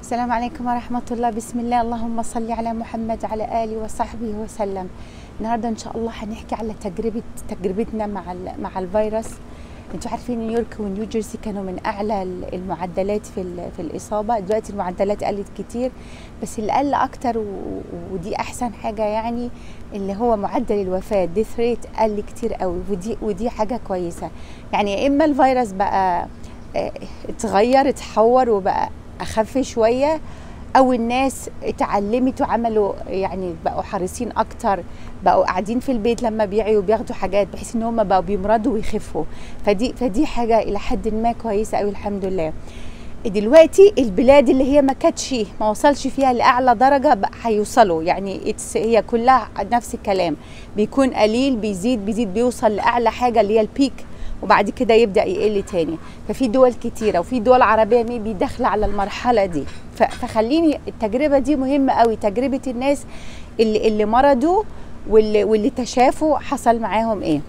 السلام عليكم ورحمة الله بسم الله اللهم صل على محمد وعلى آله وصحبه وسلم النهاردة إن شاء الله هنحكي على تجربة تجربتنا مع ال- مع الفيروس انتوا عارفين نيويورك ونيو جيرسي كانوا من اعلى ال- المعدلات في ال- في الاصابه دلوقتي المعدلات قلت كتير بس اللي قل اكتر و- ودي احسن حاجه يعني اللي هو معدل الوفاه ديث ريت قل كتير قوي ودي ودي حاجه كويسه يعني يا اما الفيروس بقى آه، اتغير اتحور وبقى اخف شويه او الناس اتعلمت وعملوا يعني بقوا حريصين اكتر بقوا قاعدين في البيت لما بيعيوا بياخدوا حاجات بحيث ان هم بقوا بيمرضوا ويخفوا فدي فدي حاجه الى حد ما كويسه قوي الحمد لله دلوقتي البلاد اللي هي ما كانتش ما وصلش فيها لاعلى درجه بقى هيوصلوا يعني it's- هي كلها نفس الكلام بيكون قليل بيزيد بيزيد بيوصل لاعلى حاجه اللي هي البيك وبعد كده يبدا يقل تاني ففي دول كتيره وفي دول عربيه ميبي داخله على المرحله دي ف- فخليني التجربه دي مهمه قوي تجربه الناس اللي اللي مرضوا واللي واللي تشافوا حصل معاهم ايه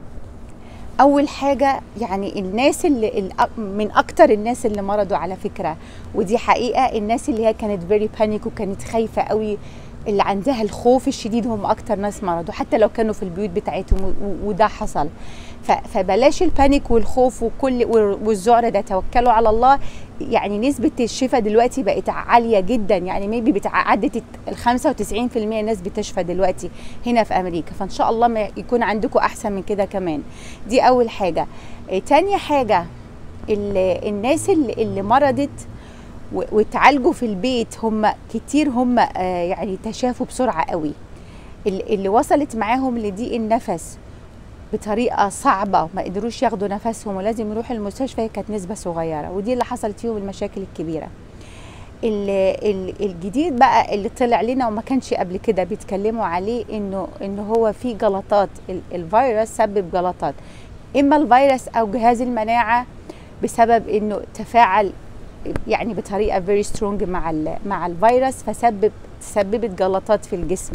اول حاجه يعني الناس اللي الأ- من اكتر الناس اللي مرضوا على فكره ودي حقيقه الناس اللي هي كانت فيري بانيك وكانت خايفه قوي اللي عندها الخوف الشديد هم اكتر ناس مرضوا حتى لو كانوا في البيوت بتاعتهم و- و- وده حصل ف- فبلاش البانيك والخوف وكل والذعر ده توكلوا على الله يعني نسبة الشفاء دلوقتي بقت عالية جدا يعني ميبي عدت ال 95% الناس بتشفى دلوقتي هنا في أمريكا فإن شاء الله ما يكون عندكم أحسن من كده كمان دي أول حاجة إيه، تاني حاجة ال- الناس اللي, اللي مرضت و- واتعالجوا في البيت هم كتير هم آه، يعني تشافوا بسرعة قوي ال- اللي وصلت معاهم لضيق النفس بطريقه صعبه ما قدروش ياخدوا نفسهم ولازم يروحوا المستشفى هي كانت نسبه صغيره ودي اللي حصلت فيهم المشاكل الكبيره ال- ال- الجديد بقى اللي طلع لنا وما كانش قبل كده بيتكلموا عليه انه انه هو في جلطات ال- الفيروس سبب جلطات اما الفيروس او جهاز المناعه بسبب انه تفاعل يعني بطريقه فيري سترونج مع ال- مع الفيروس فسبب سببت جلطات في الجسم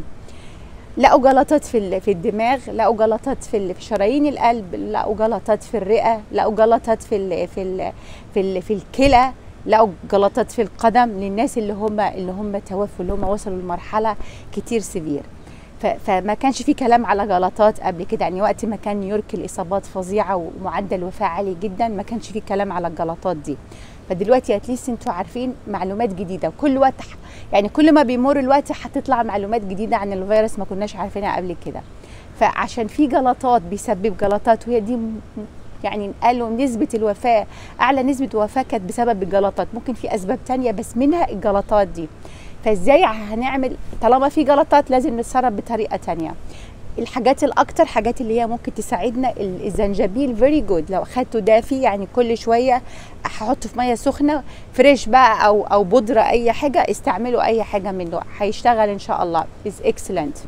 لقوا جلطات في ال- في الدماغ لقوا جلطات في ال- في شرايين القلب لقوا جلطات في الرئه لقوا جلطات في ال في ال في ال في الكلى لقوا جلطات في القدم للناس اللي هم اللي هم توفوا اللي هم وصلوا لمرحله كتير سيفير ف- فما كانش في كلام على جلطات قبل كده يعني وقت ما كان نيويورك الاصابات فظيعه ومعدل وفاه عالي جدا ما كانش في كلام على الجلطات دي فدلوقتي اتليست انتوا عارفين معلومات جديده وكل وقت ح- يعني كل ما بيمر الوقت هتطلع معلومات جديده عن الفيروس ما كناش عارفينها قبل كده فعشان في جلطات بيسبب جلطات وهي دي م- يعني قالوا نسبة الوفاة أعلى نسبة وفاة كانت بسبب الجلطات ممكن في أسباب تانية بس منها الجلطات دي فازاي هنعمل طالما في جلطات لازم نتصرف بطريقة تانية الحاجات الاكتر حاجات اللي هي ممكن تساعدنا ال- الزنجبيل فيري جود لو اخدته دافي يعني كل شويه هحطه في ميه سخنه فريش بقى او او بودره اي حاجه استعملوا اي حاجه منه هيشتغل ان شاء الله از اكسلنت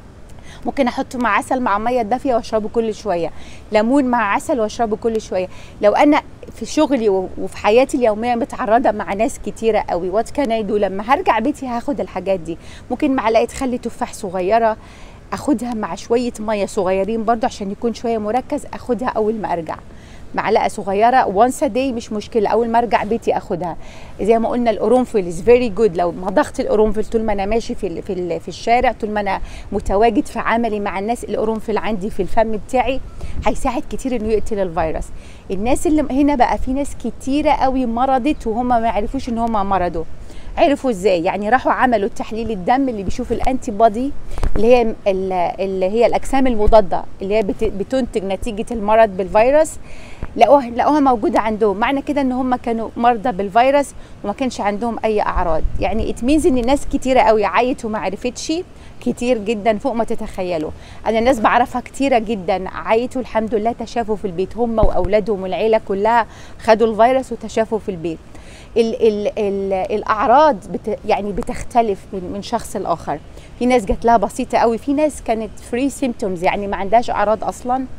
ممكن احطه مع عسل مع ميه دافيه واشربه كل شويه ليمون مع عسل واشربه كل شويه لو انا في شغلي و- وفي حياتي اليوميه متعرضه مع ناس كتيره قوي وات كان ايدو لما هرجع بيتي هاخد الحاجات دي ممكن معلقه خل تفاح صغيره اخدها مع شويه ميه صغيرين برضه عشان يكون شويه مركز اخدها اول ما ارجع معلقه صغيره وانس داي مش مشكله اول ما ارجع بيتي اخدها زي ما قلنا القرنفل از فيري جود لو مضغت القرنفل طول ما انا ماشي في ال- في ال- في الشارع طول ما انا متواجد في عملي مع الناس القرنفل عندي في الفم بتاعي هيساعد كتير انه يقتل الفيروس الناس اللي هنا بقى في ناس كتيره قوي مرضت وهم ما يعرفوش ان هم مرضوا عرفوا ازاي يعني راحوا عملوا تحليل الدم اللي بيشوف الانتي بودي اللي هي ال- اللي هي الاجسام المضاده اللي هي بت- بتنتج نتيجه المرض بالفيروس لقوها لقوها موجوده عندهم معنى كده ان هم كانوا مرضى بالفيروس وما كانش عندهم اي اعراض يعني ات مينز ان ناس كتيره قوي عيت وما عرفتش كتير جدا فوق ما تتخيلوا انا الناس بعرفها كتيره جدا عيتوا الحمد لله تشافوا في البيت هم واولادهم والعيله كلها خدوا الفيروس وتشافوا في البيت ال ال ال الاعراض بت يعني بتختلف من من شخص لاخر في ناس جات لها بسيطه قوي في ناس كانت فري سيمتومز يعني ما عندهاش اعراض اصلا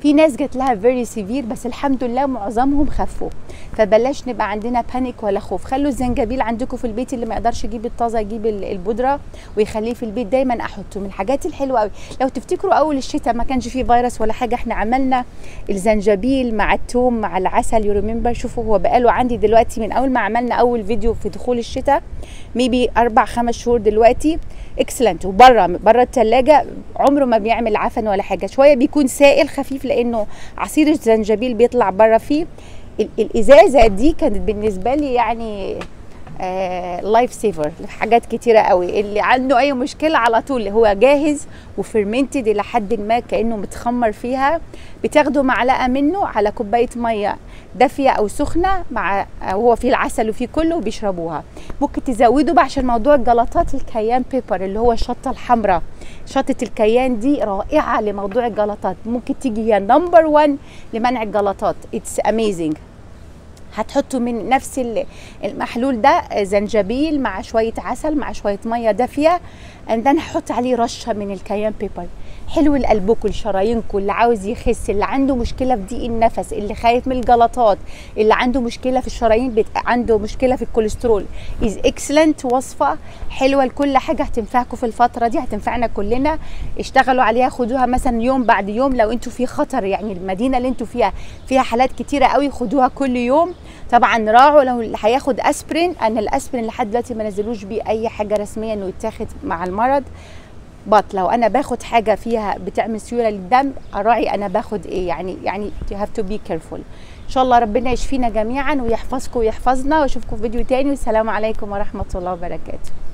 في ناس جات لها فيري سيفير بس الحمد لله معظمهم خفوا فبلاش نبقى عندنا بانيك ولا خوف خلوا الزنجبيل عندكم في البيت اللي ما يقدرش يجيب الطازه يجيب ال- البودره ويخليه في البيت دايما احطه من الحاجات الحلوه قوي لو تفتكروا اول الشتاء ما كانش فيه فيروس ولا حاجه احنا عملنا الزنجبيل مع التوم مع العسل يو ريمبر شوفوا هو بقاله عندي دلوقتي من اول ما عملنا اول فيديو في دخول الشتاء ميبي اربع خمس شهور دلوقتي اكسلنت وبره بره الثلاجه عمره ما بيعمل عفن ولا حاجه شويه بيكون سائل خفيف لانه عصير الزنجبيل بيطلع بره فيه ال- الازازه دي كانت بالنسبه لي يعني لايف سيفر حاجات كتيره قوي اللي عنده اي مشكله على طول هو جاهز وفرمنتد الى حد ما كانه متخمر فيها بتاخدوا معلقه منه على كوبايه ميه دافيه او سخنه مع وهو فيه العسل وفيه كله وبيشربوها ممكن تزودوا بقى عشان موضوع الجلطات الكيان بيبر اللي هو الشطه الحمراء شطه الكيان دي رائعه لموضوع الجلطات ممكن تيجي هي نمبر 1 لمنع الجلطات اتس اميزنج هتحطوا من نفس ال- المحلول ده زنجبيل مع شويه عسل مع شويه ميه دافيه اند هحط عليه رشه من الكيان بيبر حلو لقلبكم لشرايينكم اللي عاوز يخس اللي عنده مشكله في ضيق النفس اللي خايف من الجلطات اللي عنده مشكله في الشرايين بت... عنده مشكله في الكوليسترول از اكسلنت وصفه حلوه لكل حاجه هتنفعكم في الفتره دي هتنفعنا كلنا اشتغلوا عليها خدوها مثلا يوم بعد يوم لو انتوا في خطر يعني المدينه اللي انتوا فيها فيها حالات كتيره قوي خدوها كل يوم طبعا راعوا لو اللي هياخد اسبرين انا الاسبرين لحد دلوقتي ما نزلوش بيه اي حاجه رسميه انه يتاخد مع المرض بط لو انا باخد حاجه فيها بتعمل سيوله للدم اراعي انا باخد ايه يعني يعني you have to be careful ان شاء الله ربنا يشفينا جميعا ويحفظكم ويحفظنا واشوفكم في فيديو تاني والسلام عليكم ورحمه الله وبركاته